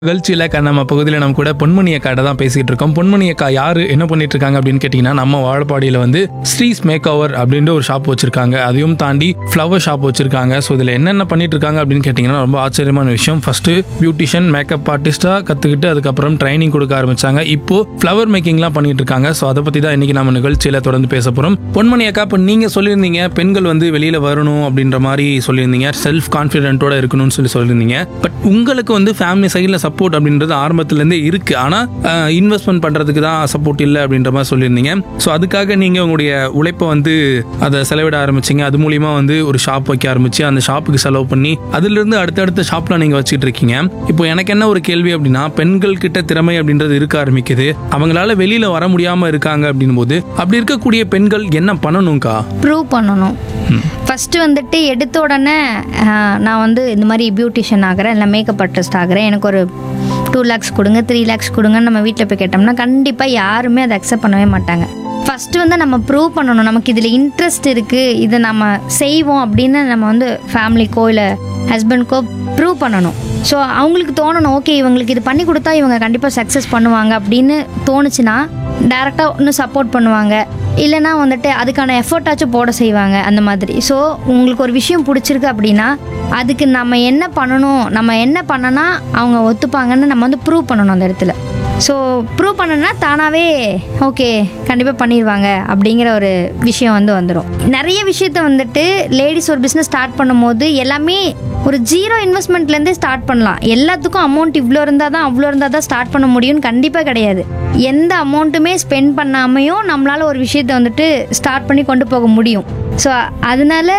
நிகழ்ச்சியில் க- நம்ம பகுதியில் நம்ம கூட பொன்மணி அக்காட்ட தான் பேசிட்டு இருக்கோம் பொன்மணி அக்கா யாரு என்ன பண்ணிட்டு இருக்காங்க அப்படின்னு கேட்டிங்கன்னா நம்ம வாழப்பாடியில் வந்து ஸ்ரீஸ் மேக் ஓவர் அப்படின்ற ஒரு ஷாப் வச்சிருக்காங்க அதையும் தாண்டி ஃப்ளவர் ஷாப் வச்சிருக்காங்க ஸோ இதில் என்னென்ன பண்ணிட்டு இருக்காங்க அப்படின்னு கேட்டிங்கன்னா ரொம்ப ஆச்சரியமான விஷயம் ஃபர்ஸ்ட் பியூட்டிஷியன் மேக்கப் ஆர்டிஸ்டாக கற்றுக்கிட்டு அதுக்கப்புறம் ட்ரைனிங் கொடுக்க ஆரம்பிச்சாங்க இப்போ ஃப்ளவர் மேக்கிங்லாம் பண்ணிட்டு இருக்காங்க ஸோ அதை பற்றி தான் இன்னைக்கு நம்ம நிகழ்ச்சியில் தொடர்ந்து பேச போகிறோம் பொன்மணி அக்கா இப்போ நீங்கள் சொல்லியிருந்தீங்க பெண்கள் வந்து வெளியில் வரணும் அப்படின்ற மாதிரி சொல்லியிருந்தீங்க செல்ஃப் கான்ஃபிடென்ட்டோட இருக்கணும்னு சொல்லி சொல்லியிருந்தீங்க பட் உங்களுக்கு வந்து ஃபேமிலி சைடில் சப்போர்ட் அப்படின்றது ஆரம்பத்துலேருந்தே இருக்கு ஆனால் இன்வெஸ்ட்மெண்ட் பண்ணுறதுக்கு தான் சப்போர்ட் இல்லை அப்படின்ற மாதிரி சொல்லியிருந்தீங்க ஸோ அதுக்காக நீங்கள் உங்களுடைய உழைப்பை வந்து அதை செலவிட ஆரம்பிச்சீங்க அது மூலியமா வந்து ஒரு ஷாப் வைக்க ஆரம்பிச்சு அந்த ஷாப்புக்கு செலவு பண்ணி அதிலிருந்து அடுத்தடுத்த ஷாப்லாம் நீங்கள் வச்சுட்டு இருக்கீங்க இப்போ எனக்கு என்ன ஒரு கேள்வி அப்படின்னா பெண்கள் கிட்ட திறமை அப்படின்றது இருக்க ஆரம்பிக்குது அவங்களால வெளியில வர முடியாம இருக்காங்க அப்படின் போது அப்படி இருக்கக்கூடிய பெண்கள் என்ன பண்ணணும்க்கா ப்ரூவ் பண்ணணும் ஃபஸ்ட்டு வந்துட்டு எடுத்த உடனே ஆஹ், நான் வந்து இந்த மாதிரி பியூட்டிஷியன் ஆகிறேன் இல்லை மேக்கப் ஆர்டிஸ்ட் ஆகிறேன் எனக்கு ஒரு டூ லேக்ஸ் கொடுங்க த்ரீ லேக்ஸ் கொடுங்கன்னு நம்ம வீட்டில் போய் கேட்டோம்னா கண்டிப்பாக யாருமே அதை அக்செப்ட் பண்ணவே மாட்டாங்க ஃபஸ்ட்டு வந்து நம்ம ப்ரூவ் பண்ணணும் நமக்கு இதில் இன்ட்ரெஸ்ட் இருக்குது இதை நம்ம செய்வோம் அப்படின்னு நம்ம வந்து ஃபேமிலிக்கோ இல்லை ஹஸ்பண்ட்க்கோ ப்ரூவ் பண்ணணும் ஸோ அவங்களுக்கு தோணணும் ஓகே இவங்களுக்கு இது பண்ணி கொடுத்தா இவங்க கண்டிப்பாக சக்ஸஸ் பண்ணுவாங்க அப்படின்னு தோணுச்சுன்னா டேரெக்டாக இன்னும் சப்போர்ட் பண்ணுவாங்க இல்லைன்னா வந்துட்டு அதுக்கான எஃபர்ட்டாச்சும் போட செய்வாங்க அந்த மாதிரி ஸோ உங்களுக்கு ஒரு விஷயம் பிடிச்சிருக்கு அப்படின்னா அதுக்கு நம்ம என்ன பண்ணணும் நம்ம என்ன பண்ணனா அவங்க ஒத்துப்பாங்கன்னு நம்ம வந்து ப்ரூவ் பண்ணணும் அந்த இடத்துல ஸோ ப்ரூவ் பண்ணனா தானாகவே ஓகே கண்டிப்பாக பண்ணிடுவாங்க அப்படிங்கிற ஒரு விஷயம் வந்து வந்துடும் நிறைய விஷயத்த வந்துட்டு லேடிஸ் ஒரு பிஸ்னஸ் ஸ்டார்ட் பண்ணும்போது எல்லாமே ஒரு ஜீரோ இன்வெஸ்ட்மெண்ட்லேருந்தே ஸ்டார்ட் பண்ணலாம் எல்லாத்துக்கும் அமௌண்ட் இவ்வளோ இருந்தால் தான் அவ்வளோ இருந்தால் தான் ஸ்டார்ட் பண்ண முடியும்னு கண்டிப்பாக கிடையாது எந்த அமௌண்ட்டுமே ஸ்பெண்ட் பண்ணாமையும் நம்மளால ஒரு விஷயத்தை வந்துட்டு ஸ்டார்ட் பண்ணி கொண்டு போக முடியும் ஸோ அதனால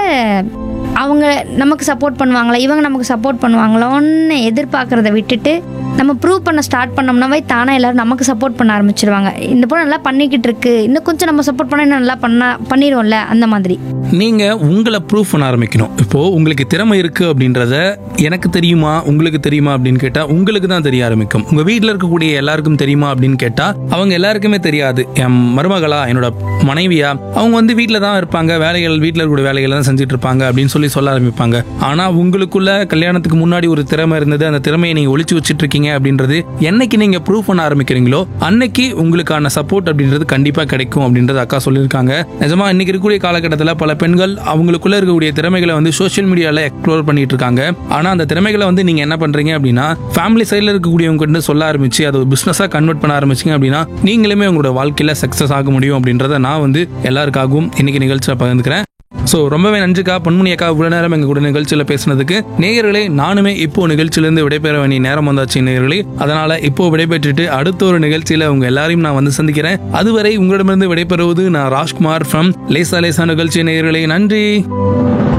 அவங்க நமக்கு சப்போர்ட் பண்ணுவாங்களா இவங்க நமக்கு சப்போர்ட் பண்ணுவாங்களோன்னு எதிர்பார்க்கறத விட்டுட்டு நம்ம ப்ரூவ் பண்ண ஸ்டார்ட் பண்ணோம்னாவே தானே எல்லாரும் நமக்கு சப்போர்ட் பண்ண ஆரம்பிச்சிருவாங்க இந்த பொண்ணு நல்லா பண்ணிக்கிட்டு இருக்கு இன்னும் கொஞ்சம் நம்ம சப்போர்ட் பண்ணா இன்னும் நல்லா பண்ணா பண்ணிடுவோம்ல அந்த மாதிரி நீங்க உங்களை ப்ரூவ் பண்ண ஆரம்பிக்கணும் இப்போ உங்களுக்கு திறமை இருக்கு அப்படின்றத எனக்கு தெரியுமா உங்களுக்கு தெரியுமா அப்படின்னு கேட்டா உங்களுக்கு தான் தெரிய ஆரம்பிக்கும் உங்க வீட்டில் இருக்கக்கூடிய எல்லாருக்கும் தெரியுமா அப்படின்னு கேட்டா அவங்க எல்லாருக்குமே தெரியாது என் மருமகளா என்னோட மனைவியா அவங்க வந்து வீட்டில் தான் இருப்பாங்க வேலைகள் வீட்டில் இருக்கக்கூடிய வேலைகளை தான் செஞ்சுட்டு இருப்பாங்க அப்படின்னு சொல்லி சொல்ல ஆரம்பிப்பாங்க ஆனா உங்களுக்குள்ள கல்யாணத்துக்கு முன்னாடி ஒரு திறமை இருந்தது அந்த திறமையை நீங்க ஒளிச்சு வச்சிட்டு இருக்கீங்க அப்படின்றது என்னைக்கு நீங்க ப்ரூவ் பண்ண ஆரம்பிக்கிறீங்களோ அன்னைக்கு உங்களுக்கான சப்போர்ட் அப்படின்றது கண்டிப்பா கிடைக்கும் அப்படின்றது அக்கா சொல்லியிருக்காங்க நிஜமா இன்னைக்கு இருக்கக்கூடிய காலகட்டத்தில் பல பெண்கள் அவங்களுக்குள்ள இருக்கக்கூடிய திறமைகளை வந்து சோஷியல் மீடியால எக்ஸ்ப்ளோர் பண்ணிட்டு இருக்காங்க ஆனா அந்த திறமைகளை வந்து நீங்க என்ன பண்றீங்க அப்படின்னா ஃபேமிலி சைடில் இருக்கக்கூடியவங்க கிட்ட சொல்ல ஆரம்பிச்சு அதை ஒரு பிசினஸா கன்வெர்ட் பண்ண ஆரம்பிச்சிங்க அப்படின்னா நீங்களுமே உங்களோட வாழ்க்கையில சக்சஸ் ஆக முடியும் அப்படின்றத நான் வந்து எல்லாருக்காகவும் இன்னைக்கு நிகழ்ச்சியில் பகிர்ந்துக்கிறேன் ஸோ ரொம்பவே நன்றிக்கா பொன்முனி அக்கா இவ்வளோ நேரம் எங்க கூட நிகழ்ச்சியில் பேசினதுக்கு நேயர்களே நானுமே இப்போ நிகழ்ச்சியிலேருந்து விடைபெற வேண்டிய நேரம் வந்தாச்சு நேயர்களே அதனால இப்போ விடைபெற்றுட்டு அடுத்த ஒரு நிகழ்ச்சியில உங்க எல்லாரையும் நான் வந்து சந்திக்கிறேன் அதுவரை உங்களிடமிருந்து விடைபெறுவது நான் ராஜ்குமார் ஃப்ரம் லேசா லேசா நிகழ்ச்சி நேயர்களே நன்றி